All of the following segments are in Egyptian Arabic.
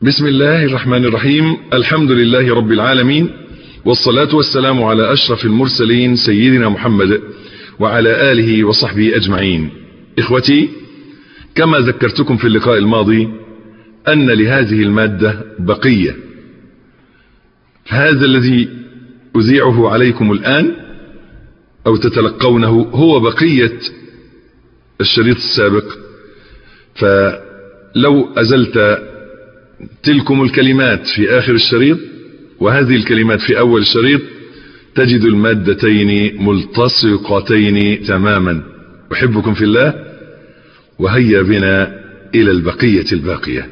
بسم الله الرحمن الرحيم الحمد لله رب العالمين والصلاة والسلام على أشرف المرسلين سيدنا محمد وعلى آله وصحبه أجمعين إخوتي كما ذكرتكم في اللقاء الماضي أن لهذه المادة بقية هذا الذي أذيعه عليكم الآن أو تتلقونه هو بقية الشريط السابق فلو أزلت تلكم الكلمات في آخر الشريط وهذه الكلمات في أول الشريط تجد المادتين ملتصقتين تماما أحبكم في الله وهيا بنا إلى البقية الباقية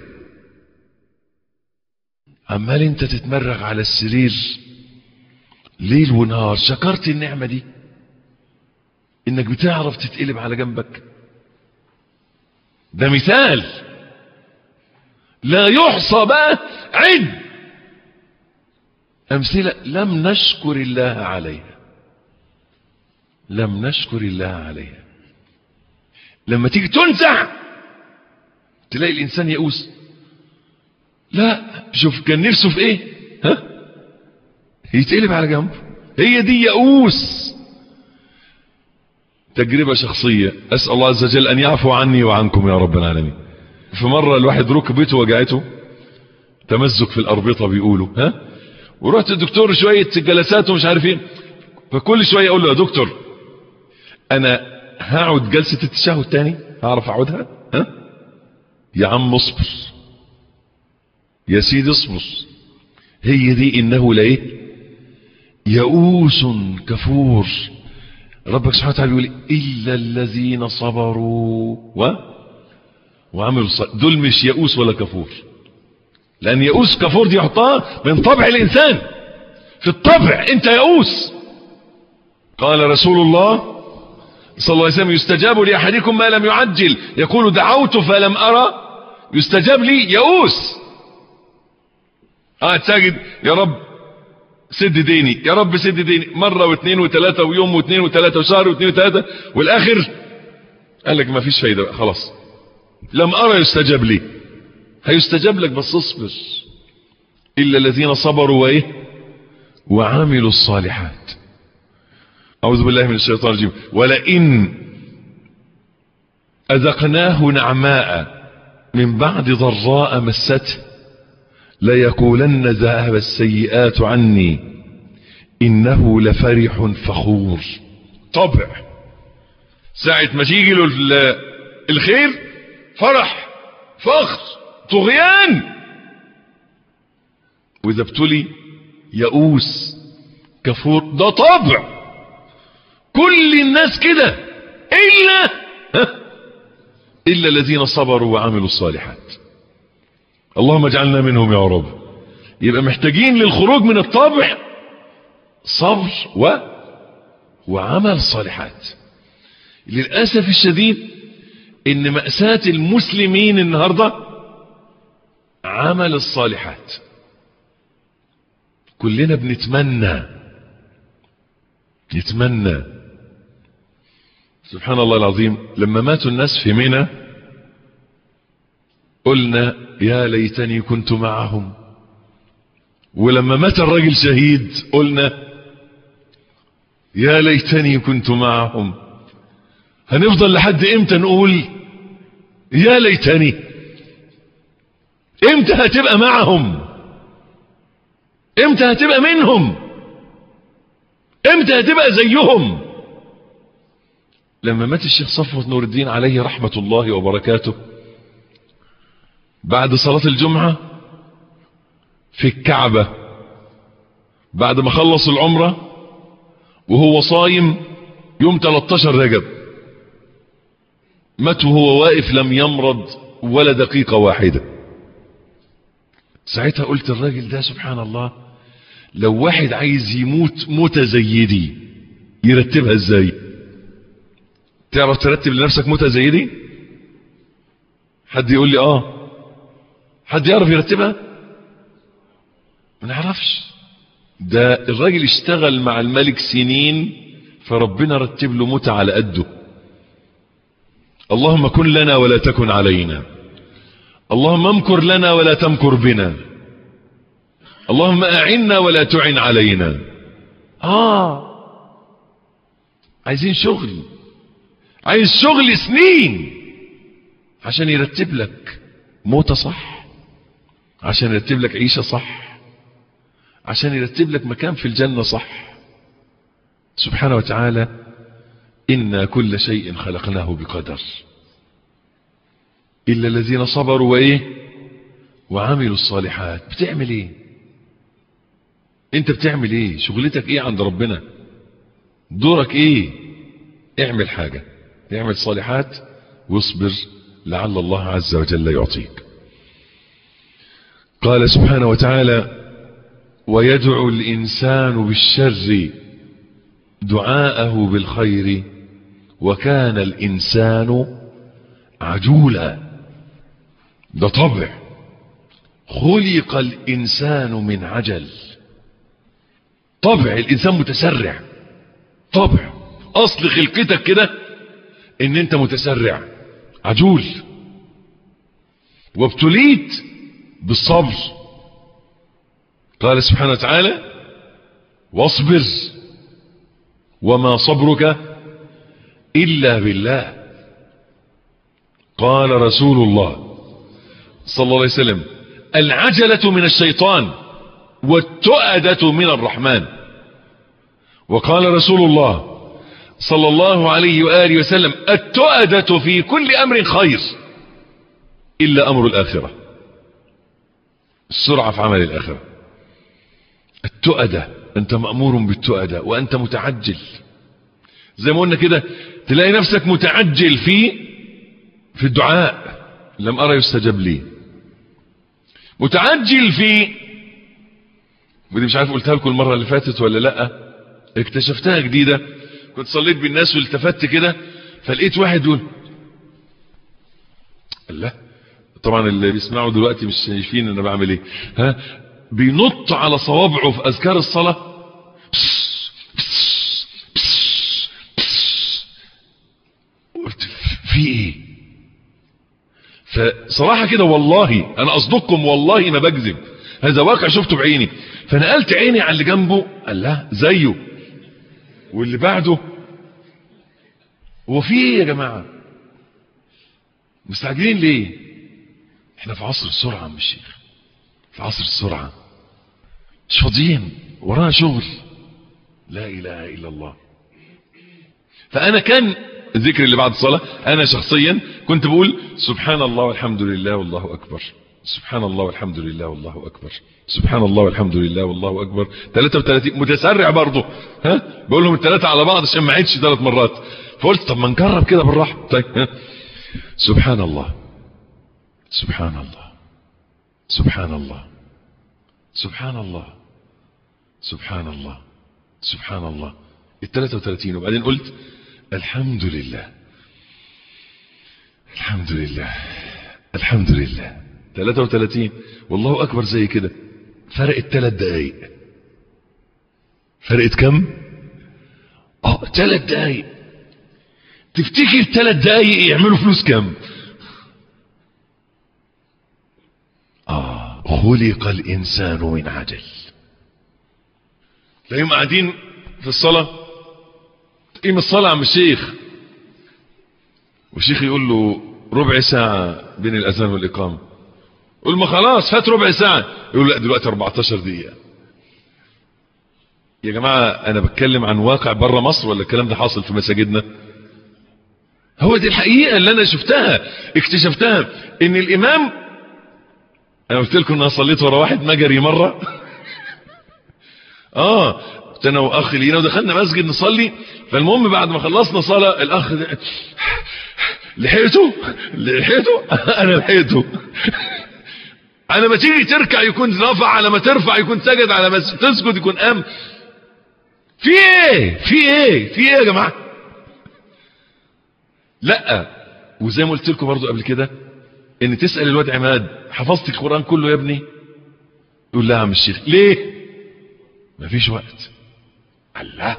عمال انت تتمرغ على السرير ليل ونهار شكرت النعمة دي انك بتعرف تتقلب على جنبك ده مثال لا يحصى بقى عد امثلة لم نشكر الله عليها لم نشكر الله عليها لما تيجي تنزع تلاقي الانسان يئوس لا شوف كان نفسه في ايه ها يتقلب على جنبه هي دي يئوس تجربة شخصية أسأل الله عز وجل أن يعفو عني وعنكم يا رب العالمين في مرة الواحد ركبته وجعته تمزق في الأربطة بيقولوا ها ورحت الدكتور شوية جلسات ومش عارف ايه فكل شوية اقول له يا دكتور انا هقعد جلسة التشهد تاني هعرف اقعدها ها يا عم اصبر يا سيدي اصبر هي دي انه لا ايه يئوس كفور ربك سبحانه وتعالى بيقول الا الذين صبروا و وعملوا الصالح دول مش يئوس ولا كفور لان يئوس كفور دي يحطها من طبع الانسان في الطبع انت يئوس قال رسول الله صلى الله عليه وسلم يستجاب لاحدكم ما لم يعجل يقول دعوت فلم ارى يستجاب لي يئوس قاعد ساجد يا رب سد ديني يا رب سد ديني مرة واثنين وثلاثة ويوم واثنين وثلاثة وشهر واثنين وثلاثة والاخر قال لك ما فيش فايدة خلاص لم ارى يستجاب لي هيستجاب لك بس اصبر الا الذين صبروا وايه وعملوا الصالحات اعوذ بالله من الشيطان الرجيم ولئن اذقناه نعماء من بعد ضراء مسته ليقولن ذهب السيئات عني انه لفرح فخور طبع ساعة ما تيجي له الخير فرح فخر طغيان واذا ابتلي يئوس كفور ده طبع كل الناس كده الا الا الذين صبروا وعملوا الصالحات اللهم اجعلنا منهم يا رب يبقى محتاجين للخروج من الطبع صبر و وعمل صالحات للاسف الشديد ان مأساة المسلمين النهاردة عمل الصالحات كلنا بنتمنى نتمنى سبحان الله العظيم لما ماتوا الناس في منى قلنا يا ليتني كنت معهم ولما مات الرجل شهيد قلنا يا ليتني كنت معهم هنفضل لحد امتى نقول يا ليتني امتى هتبقى معهم امتى هتبقى منهم امتى هتبقى زيهم لما مات الشيخ صفوة نور الدين عليه رحمة الله وبركاته بعد صلاة الجمعة في الكعبة بعد ما خلص العمرة وهو صايم يوم 13 رجب مات وهو واقف لم يمرض ولا دقيقة واحدة ساعتها قلت الراجل ده سبحان الله لو واحد عايز يموت موتة زي دي يرتبها ازاي تعرف ترتب لنفسك موتة زي دي حد يقول لي اه حد يعرف يرتبها ما نعرفش ده الراجل اشتغل مع الملك سنين فربنا رتب له موتة على قده اللهم كن لنا ولا تكن علينا اللهم امكر لنا ولا تمكر بنا اللهم اعنا ولا تعن علينا اه عايزين شغل عايز شغل سنين عشان يرتب لك موتة صح عشان يرتب لك عيشة صح عشان يرتب لك مكان في الجنة صح سبحانه وتعالى إنا كل شيء خلقناه بقدر إلا الذين صبروا وإيه وعملوا الصالحات بتعمل إيه أنت بتعمل إيه شغلتك إيه عند ربنا دورك إيه اعمل حاجة اعمل صالحات واصبر لعل الله عز وجل يعطيك قال سبحانه وتعالى ويدعو الإنسان بالشر دعاءه بالخير وكان الإنسان عجولا ده طبع خلق الإنسان من عجل طبع الإنسان متسرع طبع أصل خلقتك كده إن أنت متسرع عجول وابتليت بالصبر قال سبحانه وتعالى واصبر وما صبرك إلا بالله قال رسول الله صلى الله عليه وسلم العجلة من الشيطان والتؤدة من الرحمن وقال رسول الله صلى الله عليه وآله وسلم التؤدة في كل أمر خير إلا أمر الآخرة السرعة في عمل الآخرة التؤدة أنت مأمور بالتؤدة وأنت متعجل زي ما قلنا كده تلاقي نفسك متعجل في في الدعاء لم أرى يستجب لي متعجل في ودي مش عارف قلتها لكم المرة اللي فاتت ولا لا اكتشفتها جديدة كنت صليت بالناس والتفت كده فلقيت واحد يقول الله طبعا اللي بيسمعوا دلوقتي مش شايفين انا بعمل ايه ها بينط على صوابعه في اذكار الصلاه قلت في ايه فصراحة كده والله انا اصدقكم والله ما بكذب هذا واقع شفته بعيني فنقلت عيني على اللي جنبه قال لا زيه واللي بعده هو في ايه يا جماعة مستعجلين ليه احنا في عصر السرعة يا عم الشيخ في عصر السرعة مش فاضيين ورانا شغل لا اله الا الله فانا كان الذكر اللي بعد الصلاة انا شخصيا كنت بقول سبحان الله والحمد لله والله اكبر سبحان الله والحمد لله والله اكبر سبحان الله والحمد لله والله اكبر 33 متسرع برضه ها بقول لهم الثلاثه على بعض عشان ما عيدش ثلاث مرات فقلت طب ما نجرب كده بالراحه طيب ها سبحان الله سبحان الله سبحان الله سبحان الله سبحان الله سبحان الله ال 33 وبعدين قلت الحمد لله الحمد لله الحمد لله 33 والله اكبر زي كده فرقت ثلاث دقايق فرقت كم اه ثلاث دقايق تفتكر ثلاث دقايق يعملوا فلوس كم اه خلق الانسان من عجل تلاقيهم قاعدين في الصلاه قيم الصلاه يا عم الشيخ والشيخ يقول له ربع ساعه بين الاذان والاقامه يقول ما خلاص فات ربع ساعة يقول لا دلوقتي 14 دقيقة يا جماعة انا بتكلم عن واقع بره مصر ولا الكلام ده حاصل في مساجدنا هو دي الحقيقة اللي انا شفتها اكتشفتها ان الامام انا قلت لكم ان انا صليت ورا واحد مجري مرة اه كنت انا واخ لينا ودخلنا مسجد نصلي فالمهم بعد ما خلصنا صلاة الاخ ده لحقته لحقته انا لحقته على ما تيجي تركع يكون رفع على ما ترفع يكون سجد على ما تسجد يكون قام في ايه في ايه في ايه يا جماعه لا وزي ما قلت لكم برضو قبل كده ان تسال الواد عماد حفظت القران كله يا ابني يقول لا يا عم الشيخ ليه مفيش وقت الله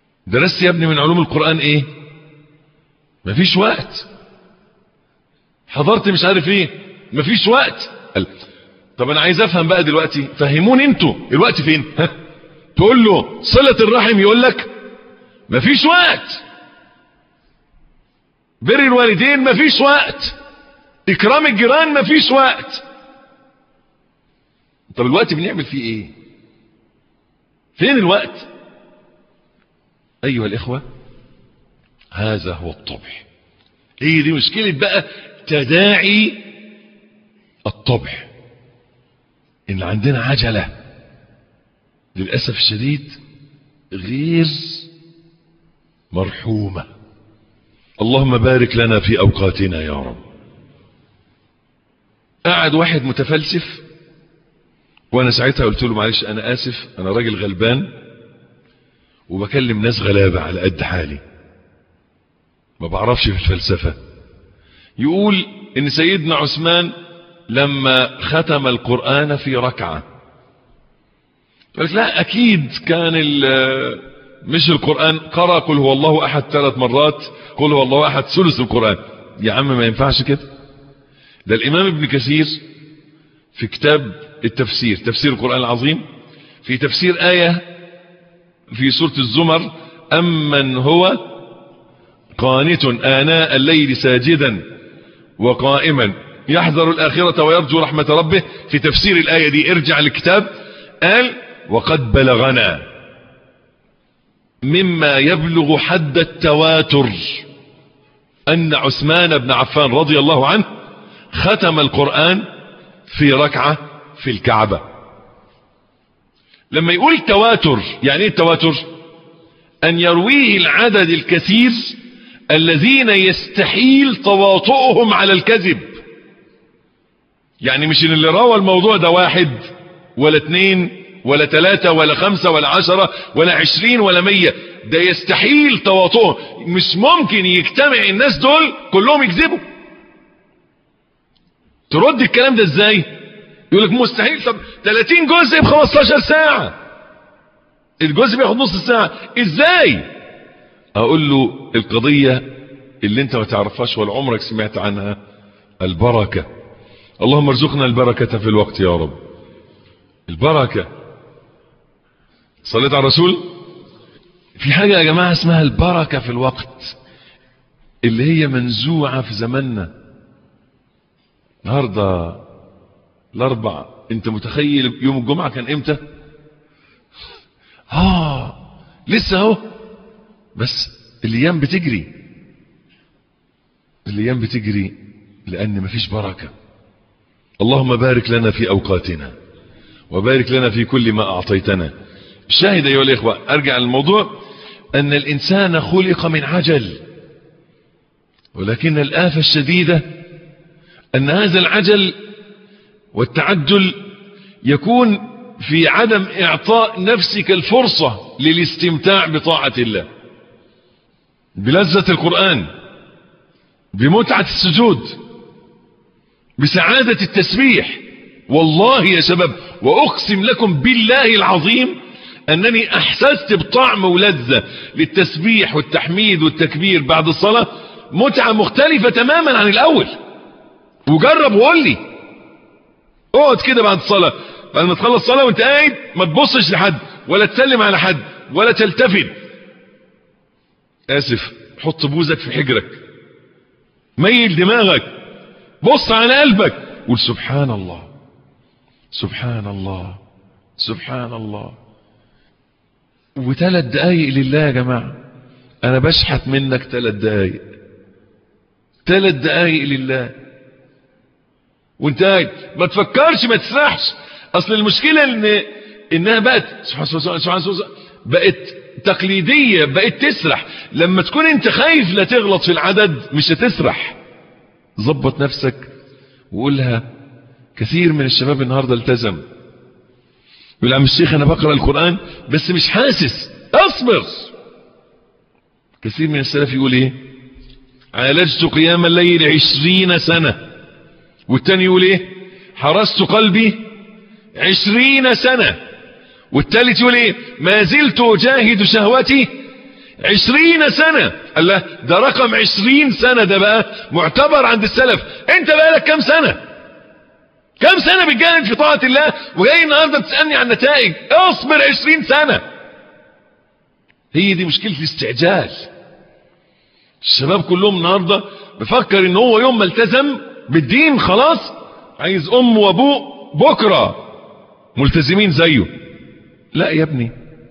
درست يا ابني من علوم القران ايه مفيش وقت حضرت مش عارف ايه مفيش وقت قال طب انا عايز افهم بقى دلوقتي فهموني انتوا الوقت فين ها تقول له صلة الرحم يقول لك مفيش وقت بر الوالدين مفيش وقت اكرام الجيران مفيش وقت طب الوقت بنعمل فيه ايه فين الوقت ايها الاخوة هذا هو الطبع هي دي مشكلة بقى تداعي الطبع ان عندنا عجلة للأسف الشديد غير مرحومة اللهم بارك لنا في أوقاتنا يا رب قعد واحد متفلسف وانا ساعتها قلت له معلش انا اسف انا راجل غلبان وبكلم ناس غلابة على قد حالي ما بعرفش في الفلسفة يقول ان سيدنا عثمان لما ختم القرآن في ركعة قالت لا اكيد كان مش القرآن قرأ قل هو الله احد ثلاث مرات قل هو الله احد ثلث القرآن يا عم ما ينفعش كده ده الامام ابن كثير في كتاب التفسير تفسير القرآن العظيم في تفسير آية في سورة الزمر أمن هو قانت آناء الليل ساجدا وقائما يحذر الآخرة ويرجو رحمة ربه في تفسير الآية دي ارجع للكتاب قال وقد بلغنا مما يبلغ حد التواتر أن عثمان بن عفان رضي الله عنه ختم القرآن في ركعة في الكعبة لما يقول تواتر يعني ايه التواتر ان يرويه العدد الكثير الذين يستحيل تواطؤهم على الكذب يعني مش ان اللي روى الموضوع ده واحد ولا اتنين ولا تلاتة ولا خمسة ولا عشرة ولا عشرين ولا مية ده يستحيل تواطؤهم مش ممكن يجتمع الناس دول كلهم يكذبوا ترد الكلام ده ازاي يقول لك مستحيل طب 30 جزء ب 15 ساعة الجزء بياخد نص ساعة ازاي اقول له القضية اللي انت ما تعرفهاش ولا عمرك سمعت عنها البركة اللهم ارزقنا البركة في الوقت يا رب البركة صليت على الرسول في حاجة يا جماعة اسمها البركة في الوقت اللي هي منزوعة في زماننا النهارده الاربع انت متخيل يوم الجمعة كان امتى اه لسه اهو بس الايام بتجري الايام بتجري لان مفيش بركة اللهم بارك لنا في اوقاتنا وبارك لنا في كل ما اعطيتنا الشاهد ايها الاخوة ارجع للموضوع ان الانسان خلق من عجل ولكن الافة الشديدة ان هذا العجل والتعجل يكون في عدم اعطاء نفسك الفرصة للاستمتاع بطاعة الله بلذة القرآن بمتعة السجود بسعادة التسبيح والله يا شباب واقسم لكم بالله العظيم انني احسست بطعم ولذة للتسبيح والتحميد والتكبير بعد الصلاة متعة مختلفة تماما عن الاول وجرب وقول لي اقعد كده بعد الصلاة بعد ما تخلص الصلاة وانت قاعد ما تبصش لحد ولا تسلم على حد ولا تلتفت اسف حط بوزك في حجرك ميل دماغك بص على قلبك قول سبحان الله سبحان الله سبحان الله وثلاث دقايق لله يا جماعة انا بشحت منك ثلاث دقايق ثلاث دقايق لله وانت قاعد ما تفكرش ما تسرحش اصل المشكلة ان انها بقت سبحان الله سبحان الله بقت تقليدية بقت تسرح لما تكون انت خايف لا تغلط في العدد مش هتسرح ظبط نفسك وقولها كثير من الشباب النهاردة التزم يقول عم الشيخ انا بقرأ القرآن بس مش حاسس اصبر كثير من السلف يقول ايه عالجت قيام الليل عشرين سنة والتاني يقول ايه حرست قلبي عشرين سنة والتالت يقول ايه ما زلت اجاهد شهوتي عشرين سنة قال له ده رقم عشرين سنة ده بقى معتبر عند السلف انت بقى لك كم سنة كم سنة بتجاهد في طاعة الله وجاي النهاردة بتسألني عن النتائج اصبر عشرين سنة هي دي مشكلة الاستعجال الشباب كلهم النهاردة بفكر ان هو يوم ما التزم بالدين خلاص عايز امه وابوه بكرة ملتزمين زيه لا يا ابني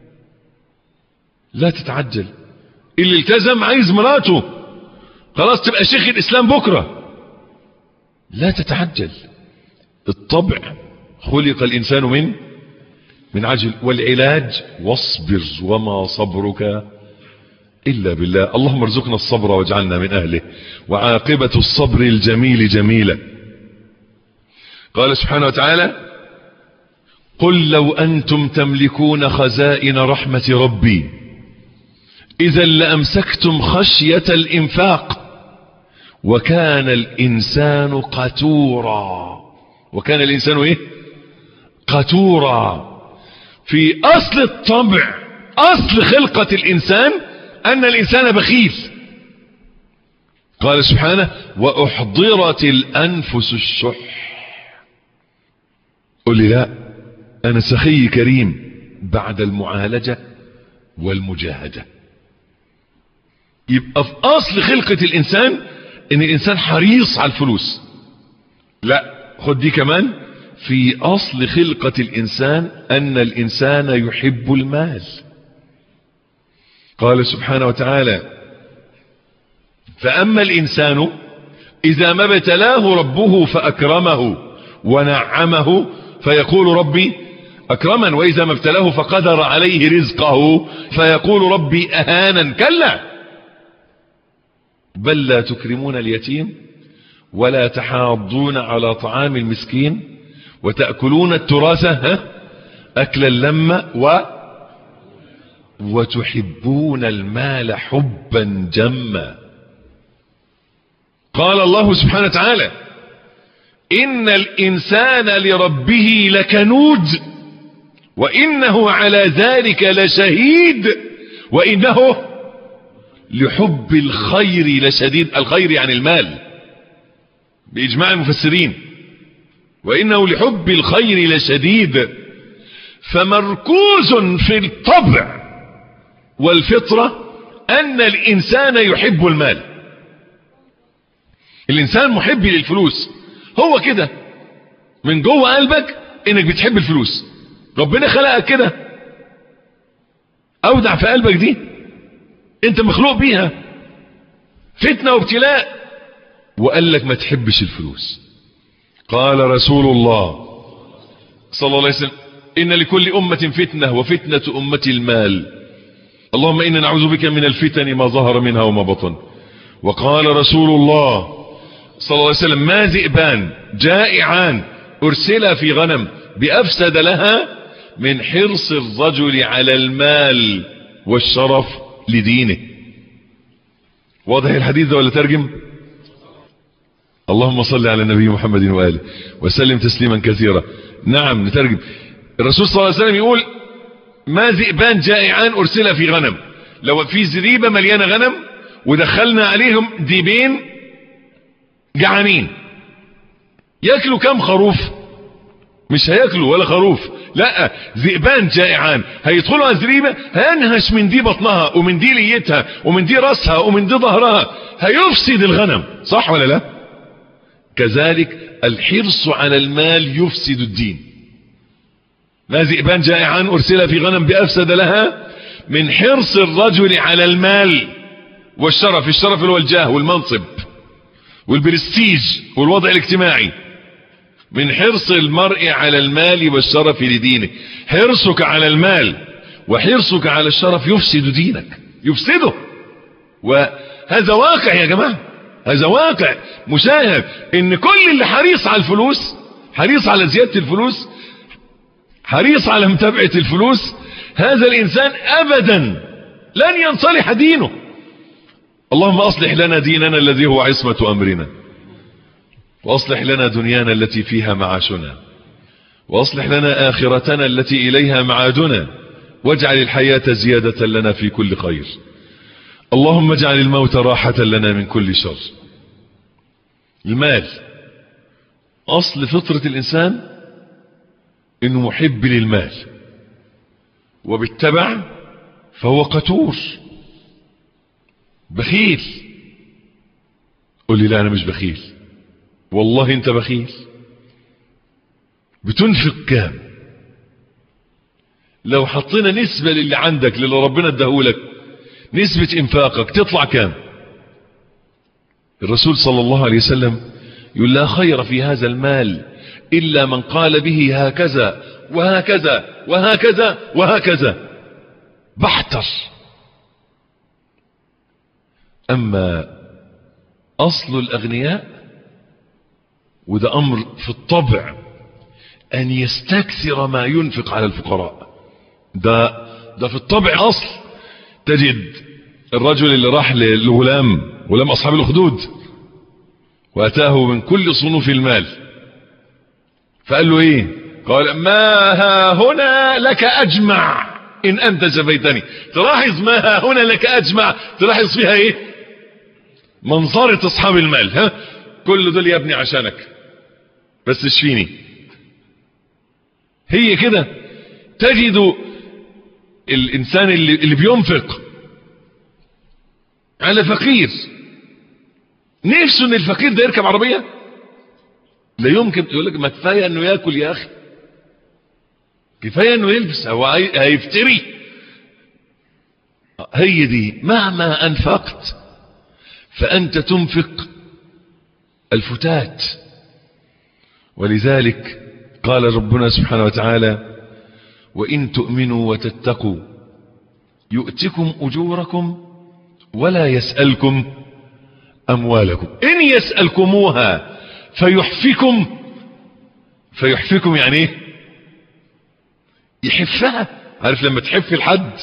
لا تتعجل اللي التزم عايز مراته خلاص تبقى شيخ الاسلام بكرة لا تتعجل الطبع خلق الانسان من من عجل والعلاج واصبر وما صبرك إلا بالله اللهم ارزقنا الصبر واجعلنا من أهله وعاقبة الصبر الجميل جميلة قال سبحانه وتعالى قل لو أنتم تملكون خزائن رحمة ربي إذا لأمسكتم خشية الإنفاق وكان الإنسان قتورا وكان الإنسان إيه قتورا في أصل الطبع أصل خلقة الإنسان أن الإنسان بخيل قال سبحانه وأحضرت الأنفس الشح قل لي لا أنا سخي كريم بعد المعالجة والمجاهدة يبقى في أصل خلقة الإنسان إن الإنسان حريص على الفلوس لا خد دي كمان في أصل خلقة الإنسان أن الإنسان يحب المال قال سبحانه وتعالى فأما الإنسان إذا ما ابتلاه ربه فأكرمه ونعمه فيقول ربي أكرما وإذا ما ابتلاه فقدر عليه رزقه فيقول ربي أهانا كلا بل لا تكرمون اليتيم ولا تحاضون على طعام المسكين وتأكلون التراث ها أكلا لما و وتحبون المال حبا جما قال الله سبحانه وتعالى إن الإنسان لربه لكنود وإنه على ذلك لشهيد وإنه لحب الخير لشديد الخير يعني المال بإجماع المفسرين وإنه لحب الخير لشديد فمركوز في الطبع والفطرة أن الإنسان يحب المال الإنسان محب للفلوس هو كده من جوه قلبك إنك بتحب الفلوس ربنا خلقك كده أودع في قلبك دي أنت مخلوق بيها فتنة وابتلاء وقال لك ما تحبش الفلوس قال رسول الله صلى الله عليه وسلم إن لكل أمة فتنة وفتنة أمة المال اللهم إنا نعوذ بك من الفتن ما ظهر منها وما بطن وقال رسول الله صلى الله عليه وسلم ما ذئبان جائعان أرسلا في غنم بأفسد لها من حرص الرجل على المال والشرف لدينه واضح الحديث ده ولا ترجم اللهم صل على النبي محمد وآله وسلم تسليما كثيرا نعم نترجم الرسول صلى الله عليه وسلم يقول ما ذئبان جائعان أرسل في غنم لو في زريبة مليانة غنم ودخلنا عليهم ديبين جعانين ياكلوا كم خروف مش هياكلوا ولا خروف لا ذئبان جائعان هيدخلوا على الزريبة هينهش من دي بطنها ومن دي ليتها ومن دي راسها ومن دي ظهرها هيفسد الغنم صح ولا لا كذلك الحرص على المال يفسد الدين ما ذئبان جائعان أرسل في غنم بأفسد لها من حرص الرجل على المال والشرف الشرف اللي هو الجاه والمنصب والبرستيج والوضع الاجتماعي من حرص المرء على المال والشرف لدينه حرصك على المال وحرصك على الشرف يفسد دينك يفسده وهذا واقع يا جماعة هذا واقع مشاهد ان كل اللي حريص على الفلوس حريص على زيادة الفلوس حريص على متابعة الفلوس هذا الإنسان أبدا لن ينصلح دينه اللهم أصلح لنا ديننا الذي هو عصمة أمرنا وأصلح لنا دنيانا التي فيها معاشنا وأصلح لنا آخرتنا التي إليها معادنا واجعل الحياة زيادة لنا في كل خير اللهم اجعل الموت راحة لنا من كل شر المال أصل فطرة الإنسان إنه محب للمال وبالتبع فهو قتور بخيل قل لي لا أنا مش بخيل والله أنت بخيل بتنفق كام لو حطينا نسبة للي عندك للي ربنا اداهولك نسبة انفاقك تطلع كام الرسول صلى الله عليه وسلم يقول لا خير في هذا المال إلا من قال به هكذا وهكذا وهكذا وهكذا بحتر أما أصل الأغنياء وده أمر في الطبع أن يستكثر ما ينفق على الفقراء ده ده في الطبع أصل تجد الرجل اللي راح للغلام غلام أصحاب الأخدود وأتاه من كل صنوف المال فقال له إيه قال ما ها هنا لك أجمع إن أنت جفيتني تلاحظ ما ها هنا لك أجمع تلاحظ فيها إيه منظرة أصحاب المال ها كل دول يا ابني عشانك بس اشفيني هي كده تجد الإنسان اللي, اللي بينفق على فقير نفسه ان الفقير ده يركب عربية لا يمكن يقول لك ما كفاية انه ياكل يا اخي كفاية انه يلبس هو هيفتري هي دي مهما انفقت فانت تنفق الفتات ولذلك قال ربنا سبحانه وتعالى وإن تؤمنوا وتتقوا يؤتكم أجوركم ولا يسألكم أموالكم إن يسألكموها فيحفكم فيحفكم يعني ايه يحفها عارف لما تحف الحد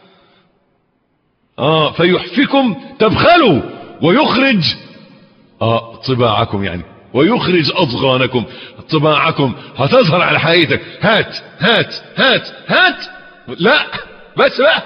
اه فيحفكم تبخلوا ويخرج اه طباعكم يعني ويخرج أضغانكم طباعكم هتظهر على حقيقتك هات هات هات هات لا بس بقى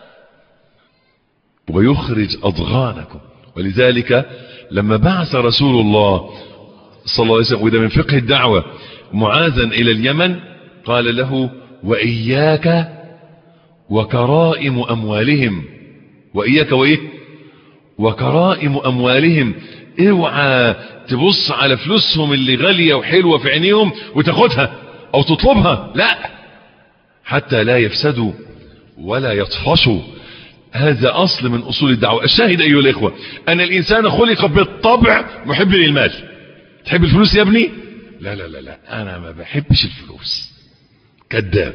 ويخرج أضغانكم ولذلك لما بعث رسول الله صلى الله عليه وسلم وده من فقه الدعوة معاذا إلى اليمن قال له وإياك وكرائم أموالهم وإياك وإيه وكرائم أموالهم اوعى تبص على فلوسهم اللي غالية وحلوة في عينيهم وتاخدها او تطلبها لا حتى لا يفسدوا ولا يطفشوا هذا اصل من اصول الدعوة الشاهد ايها الاخوة ان الانسان خلق بالطبع محب للمال تحب الفلوس يا ابني لا لا لا لا انا ما بحبش الفلوس كذاب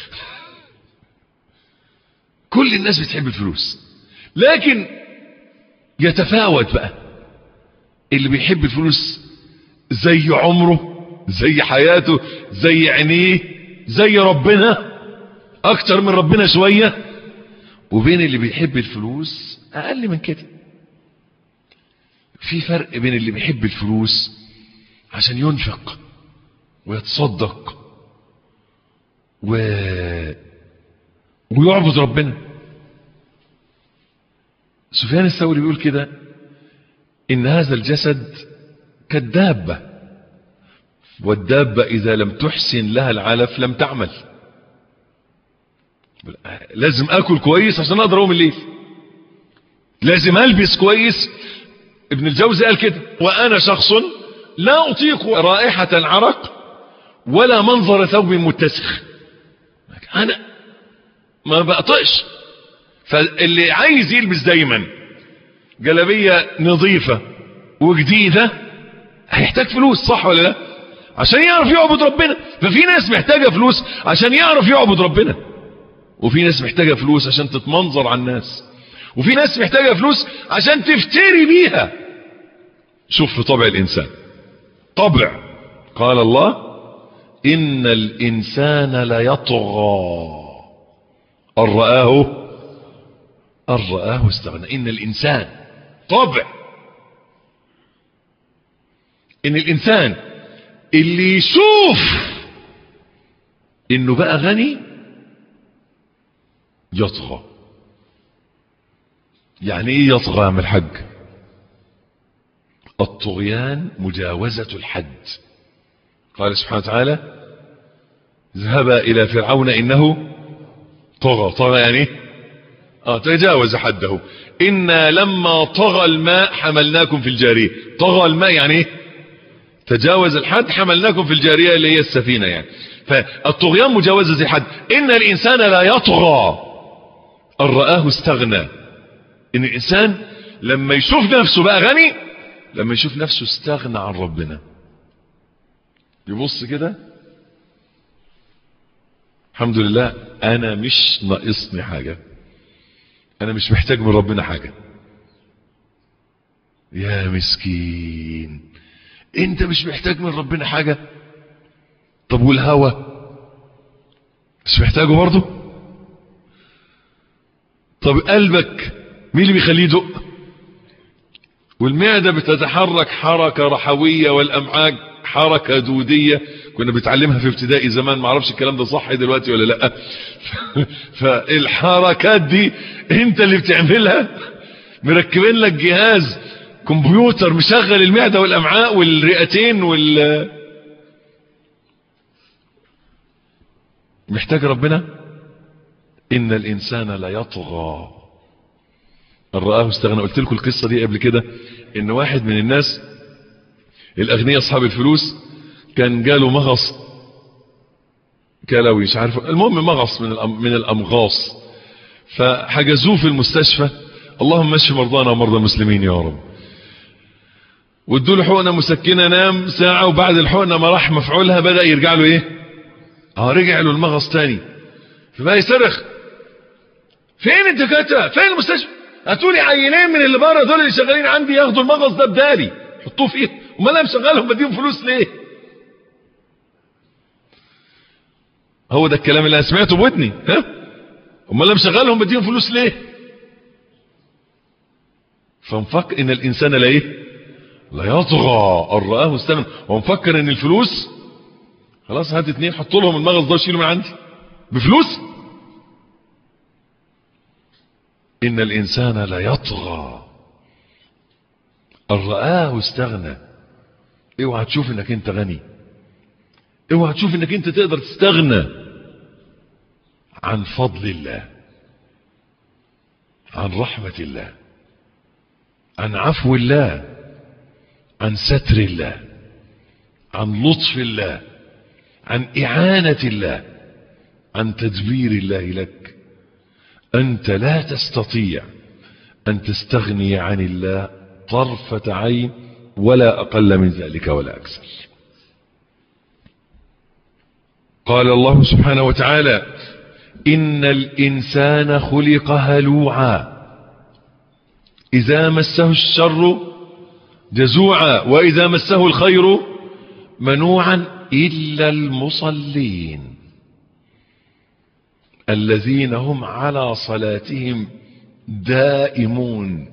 كل الناس بتحب الفلوس لكن يتفاوت بقى اللي بيحب الفلوس زي عمره زي حياته زي عينيه زي ربنا اكتر من ربنا شوية وبين اللي بيحب الفلوس اقل من كده في فرق بين اللي بيحب الفلوس عشان ينفق ويتصدق و... ويعبد ربنا سفيان الثوري بيقول كده إن هذا الجسد كالدابة والدابة إذا لم تحسن لها العلف لم تعمل لازم أكل كويس عشان أقدر أقوم الليل لازم ألبس كويس ابن الجوزي قال كده وأنا شخص لا أطيق رائحة العرق ولا منظر ثوب متسخ أنا ما بقطقش فاللي عايز يلبس دايما جلبية نظيفة وجديدة هيحتاج فلوس صح ولا لا عشان يعرف يعبد ربنا ففي ناس محتاجة فلوس عشان يعرف يعبد ربنا وفي ناس محتاجة فلوس عشان تتمنظر على الناس وفي ناس محتاجة فلوس عشان تفتري بيها شوف في طبع الإنسان طبع قال الله إن الإنسان ليطغى أن رآه أن رآه استغنى إن الإنسان طبع إن الإنسان اللي يشوف إنه بقى غني يطغى يعني ايه يطغى من الحج الطغيان مجاوزة الحد قال سبحانه وتعالى ذهبا الى فرعون انه طغى طغى يعني اه تجاوز حده انا لما طغى الماء حملناكم في الجارية طغى الماء يعني ايه تجاوز الحد حملناكم في الجارية اللي هي السفينة يعني فالطغيان مجاوزة الحد ان الانسان لا يطغى ان رآه استغنى ان الانسان لما يشوف نفسه بقى غني لما يشوف نفسه استغنى عن ربنا يبص كده الحمد لله انا مش ناقصني حاجة انا مش محتاج من ربنا حاجة يا مسكين انت مش محتاج من ربنا حاجة طب والهوى مش محتاجه برضه طب قلبك مين اللي بيخليه يدق والمعدة بتتحرك حركة رحوية والأمعاء حركة دودية كنا بنتعلمها في ابتدائي زمان ما اعرفش الكلام ده صح دلوقتي ولا لا فالحركات دي انت اللي بتعملها مركبين لك جهاز كمبيوتر مشغل المعدة والأمعاء والرئتين وال محتاج ربنا إن الإنسان لا يطغى ان رآه استغنى قلت لكم القصة دي قبل كده ان واحد من الناس الاغنياء اصحاب الفلوس كان جاله مغص كلوي مش عارف المهم مغص من من الامغاص فحجزوه في المستشفى اللهم اشف مرضانا ومرضى المسلمين يا رب وادوا له حقنه مسكنه نام ساعه وبعد الحقنه ما راح مفعولها بدا يرجع له ايه اه رجع له المغص تاني فبقى يصرخ فين الدكاتره فين المستشفى هاتوا لي عينين من اللي بره دول اللي شغالين عندي ياخدوا المغص ده بدالي حطوه في ايه امال انا مشغلهم بديهم فلوس ليه هو ده الكلام اللي انا سمعته بودني ها امال انا مشغلهم بديهم فلوس ليه فمفكر ان الانسان لا ايه لا يطغى ان رآه استغنى ومفكر ان الفلوس خلاص هات اتنين حطوا لهم المغص ده وشيله من عندي بفلوس إن الإنسان لا يطغى ان رآه استغنى اوعى تشوف انك انت غني اوعى تشوف انك انت تقدر تستغنى عن فضل الله عن رحمة الله عن عفو الله عن ستر الله عن لطف الله عن إعانة الله عن تدبير الله لك أنت لا تستطيع أن تستغني عن الله طرفة عين ولا أقل من ذلك ولا أكثر قال الله سبحانه وتعالى إن الإنسان خلق هلوعا إذا مسه الشر جزوعا وإذا مسه الخير منوعا إلا المصلين الذين هم على صلاتهم دائمون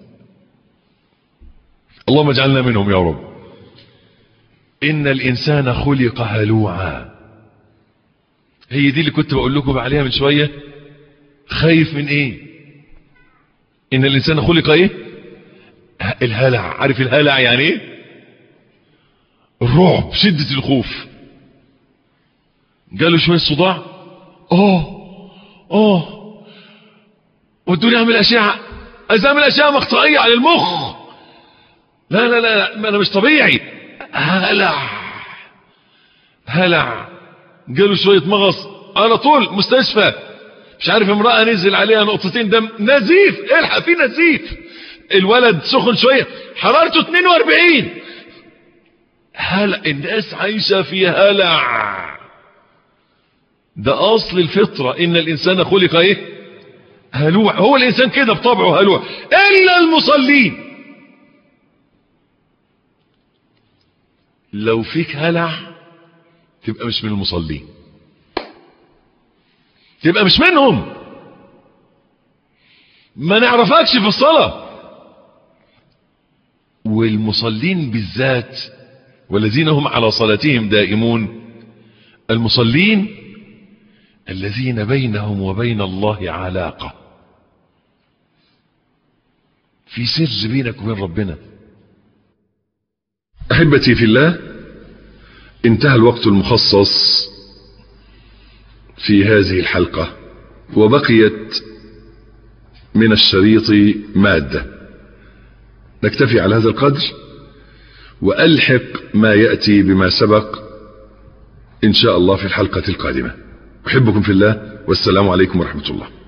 اللهم اجعلنا منهم يا رب إن الإنسان خلق هلوعا هي دي اللي كنت بقول لكم عليها من شوية خايف من ايه ان الانسان خلق ايه الهلع عارف الهلع يعني ايه الرعب شدة الخوف جاله شوية صداع اه اه ودوني اعمل اشعة عايز اعمل اشعة مقطعية على المخ لا لا لا, لا انا مش طبيعي هلع هلع جاله شوية مغص على طول مستشفى مش عارف امرأة نزل عليها نقطتين دم نزيف الحق في نزيف الولد سخن شوية حرارته 42 هلع الناس عايشة في هلع ده اصل الفطرة ان الانسان خلق ايه هلوع هو الانسان كده بطبعه هلوع الا المصلين لو فيك هلع تبقى مش من المصلين تبقى مش منهم ما نعرفكش في الصلاة والمصلين بالذات والذين هم على صلاتهم دائمون المصلين الذين بينهم وبين الله علاقة في سر بينك وبين ربنا احبتي في الله انتهى الوقت المخصص في هذه الحلقة وبقيت من الشريط مادة نكتفي على هذا القدر وألحق ما يأتي بما سبق إن شاء الله في الحلقة القادمة أحبكم في الله والسلام عليكم ورحمة الله